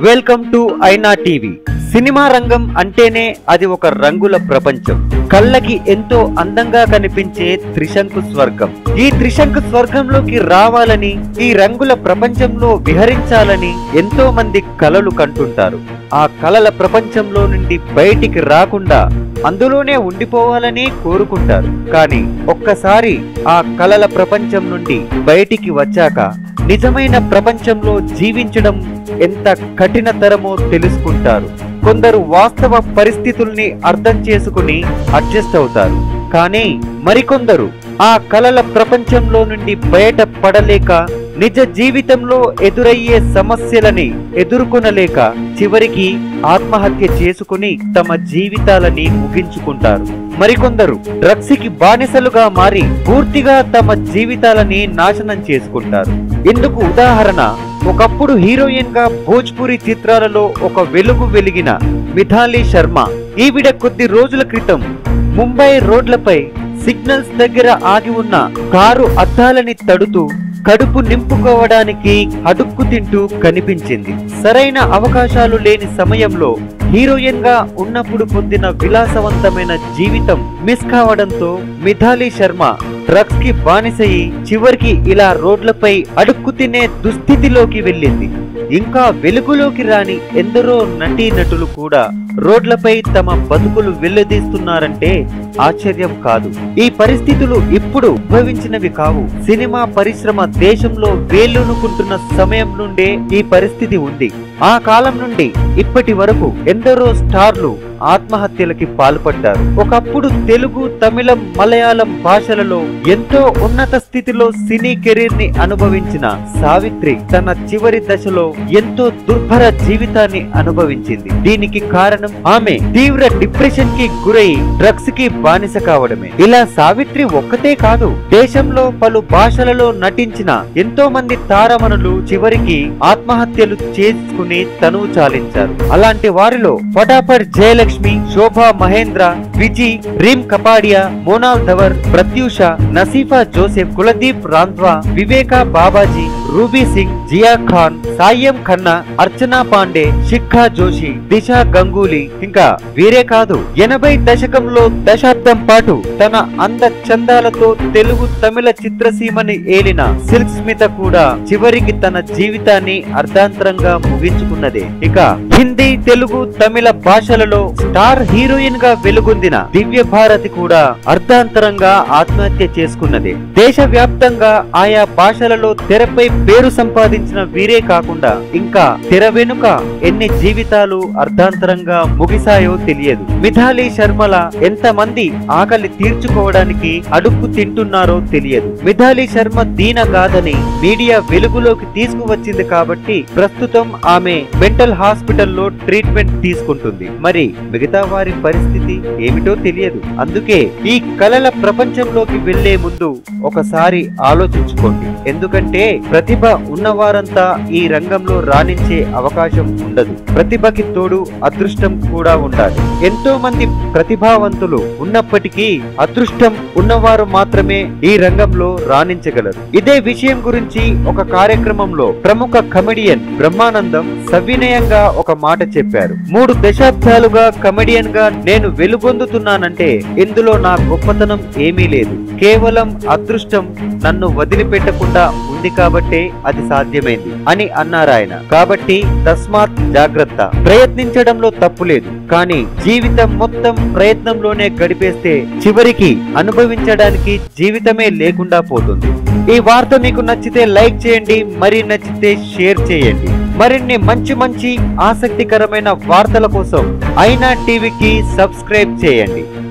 welcome to Aina TV సినిమా రంగం అంటేనే అది ఒక రంగుల ప్రపంచం కళ్ళకి ఎంతో అందంగా కనిపించే త్రిశంకు స్వర్గం ఈ త్రిశంకు స్వర్గంలోకి రావాలని ఈ రంగుల ప్రపంచంలో విహరించాలని ఎంతో మంది కలలు కంటుంటారు ఆ కలల ప్రపంచంలో నుండి బయటికి రాకుండా అందులోనే ఉండిపోవాలని కోరుకుంటారు కానీ ఒక్కసారి ఆ కలల ప్రపంచం నుండి బయటికి వచ్చాక నిజమైన ప్రపంచంలో జీవించడం ఎంత కఠినతరమో తెలుసుకుంటారు కొందరు వాస్తవ పరిస్థితుల్ని అర్థం చేసుకుని అడ్జస్ట్ అవుతారు కానీ మరికొందరు ఆ కలల ప్రపంచంలో నుండి బయట పడలేక నిజ జీవితంలో ఎదురయ్యే సమస్యలని ఎదుర్కొనలేక చివరికి ఆత్మహత్య చేసుకుని తమ జీవితాలని ముగించుకుంటారు మరికొందరు డ్రగ్స్ కి బానిసలుగా మారి పూర్తిగా తమ జీవితాలని నాశనం చేసుకుంటారు ఇందుకు ఉదాహరణ ఒకప్పుడు హీరోయిన్ గా భోజ్పురి చిత్రాలలో ఒక వెలుగు వెలిగిన మిథాలీ శర్మ ఈవిడ కొద్ది రోజుల క్రితం ముంబై రోడ్లపై సిగ్నల్స్ దగ్గర ఆగి ఉన్న కారు అద్దాలని తడుతూ కడుపు నింపుకోవడానికి అడుక్కు తింటూ కనిపించింది సరైన అవకాశాలు లేని సమయంలో హీరోయిన్ గా ఉన్నప్పుడు పొందిన విలాసవంతమైన జీవితం మిస్ కావడంతో మిథాలీ శర్మ డ్రగ్స్ కి బానిసయి చివరికి ఇలా రోడ్లపై అడుక్కు తినే దుస్థితిలోకి వెళ్ళింది ఇంకా వెలుగులోకి రాని ఎందరో నటీ నటులు కూడా రోడ్లపై తమ బతుకులు వెల్లదీస్తున్నారంటే ఆశ్చర్యం కాదు ఈ పరిస్థితులు ఇప్పుడు ఉద్భవించినవి కావు సినిమా పరిశ్రమ దేశంలో వేళ్ళునుకుంటున్న సమయం నుండే ఈ పరిస్థితి ఉంది ఆ కాలం నుండి ఇప్పటి వరకు ఎందరో స్టార్లు ఆత్మహత్యలకి పాల్పడ్డారు ఒకప్పుడు తెలుగు తమిళం మలయాళం భాషలలో ఎంతో ఉన్నత స్థితిలో సినీ కెరీర్ ని అనుభవించిన సావిత్రి తన చివరి దశలో ఎంతో దుర్భర జీవితాన్ని అనుభవించింది దీనికి కారణం ఆమె తీవ్ర డిప్రెషన్ కి గురై డ్రగ్స్ కి బానిస కావడమే ఇలా సావిత్రి ఒక్కతే కాదు దేశంలో పలు భాషలలో నటించిన ఎంతో మంది తారమణులు చివరికి ఆత్మహత్యలు చేసుకుని తనువు చాలించారు అలాంటి వారిలో ఫటాఫట్ జయలక్ష్మి శోభా మహేంద్ర విజి రీమ్ కపాడియా మోనాల్ ధవర్ ప్రత్యూష నసీఫా జోసెఫ్ కులదీప్ రాంధ్వా వివేక బాబాజీ రూబీ సింగ్ జియా ఖాన్ సాయం ఖన్నా అర్చనా పాండే శిఖా జోషి దిశ గంగూలీ ఇంకా వీరే కాదు ఎనభై దశకంలో దశాబ్దం పాటు తన అంద చందాలతో తెలుగు తమిళ చిత్రసీమని ఏలిన సిల్క్ స్మిత కూడా చివరికి తన జీవితాన్ని అర్ధాంతరంగా ముగించుకున్నదే ఇక హిందీ తెలుగు తమిళ భాషలలో స్టార్ హీరోయిన్ గా వెలుగొందిన దివ్య భారతి కూడా అర్ధాంతరంగా ఆత్మహత్య చేసుకున్నదే దేశవ్యాప్తంగా ఆయా భాషలలో తెరపై పేరు సంపాదించిన వీరే కాకుండా ఇంకా తెర వెనుక ఎన్ని జీవితాలు అర్ధాంతరంగా ముగిసాయో తెలియదు మిథాలీ శర్మల ఎంతమంది ఆకలి తీర్చుకోవడానికి అడుక్కు తింటున్నారో తెలియదు మిథాలీ శర్మ దీన కాదని మీడియా వెలుగులోకి తీసుకువచ్చింది కాబట్టి ప్రస్తుతం ఆమె మెంటల్ హాస్పిటల్లో ట్రీట్మెంట్ తీసుకుంటుంది మరి మిగతా వారి పరిస్థితి ఏమిటో తెలియదు అందుకే ఈ కలల ప్రపంచంలోకి వెళ్లే ముందు ఒకసారి ఆలోచించుకోండి ఎందుకంటే ప్రతిభ ఉన్నవారంతా ఈ రంగంలో రాణించే అవకాశం ఉండదు ప్రతిభకి తోడు అదృష్టం కూడా ఉండాలి ఎంతో మంది ప్రతిభావంతులు ఉన్నప్పటికీ అదృష్టం ఉన్నవారు మాత్రమే ఈ రంగంలో రాణించగలరు ఇదే విషయం గురించి ఒక కార్యక్రమంలో ప్రముఖ కమెడియన్ బ్రహ్మానందం సవినయంగా ఒక మాట చెప్పారు మూడు దశాబ్దాలుగా కమెడియన్ గా నేను వెలుగొందుతున్నానంటే ఇందులో నా గొప్పతనం ఏమీ లేదు కేవలం అదృష్టం నన్ను వదిలిపెట్టకుండా ఉంది కాబట్టే అది సాధ్యమైంది అని అన్నారాయన కాబట్టి తస్మాత్ జాగ్రత్త ప్రయత్నించడంలో తప్పు లేదు కానీ జీవితం మొత్తం ప్రయత్నంలోనే గడిపేస్తే చివరికి అనుభవించడానికి జీవితమే లేకుండా పోతుంది ఈ వార్త మీకు నచ్చితే లైక్ చేయండి మరి నచ్చితే షేర్ చేయండి మరిన్ని మంచి మంచి ఆసక్తికరమైన వార్తల కోసం ఐనా టీవీకి సబ్స్క్రైబ్ చేయండి